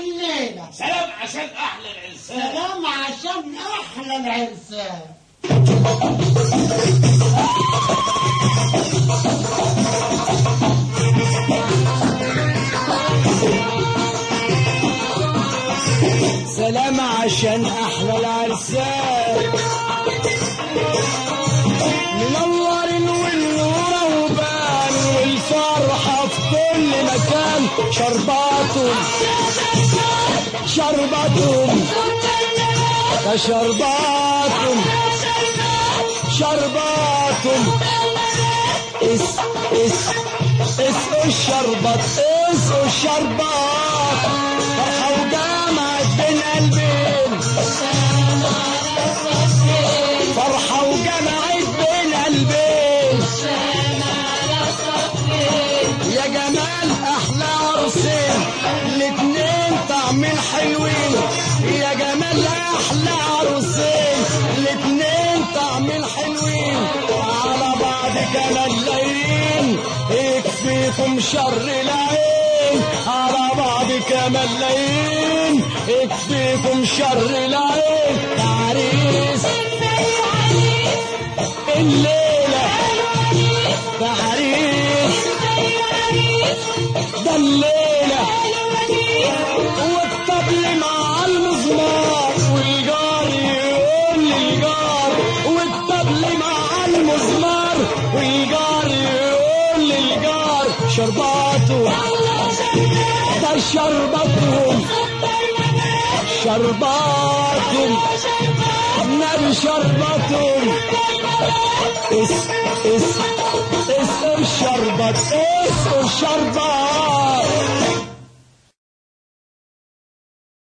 الليلة سلام عشان احلى الانسان سلام عشان أحلى العرسان سلام عشان احلى العرسان منور والنور وبان والفرحة في كل مكان شرباتهم شرباتهم يا شرباتهم شرباتهم اس اس اسقوا الشربات اسقوا الشربات فرحة وجامعة بين قلبين فرحة وجمعت بين قلبين يا جمال أحلى عرسين الاتنين طعمين حلوين يا جمال أحلى عرسين الاتنين طعمين حلوين على بعض كمان لايين يكفيكم شر العين على بعض كمان لايين يكفيكم شر العين تعريس الليلة تعريس ده الليلة والطبل مع المزمار والجار يقول للجار والطبل مع المزمار والجار يقول للجار شرباته ده شربتهم شرباتهم نبي شربتهم اس اس اس الشربت اس الشربت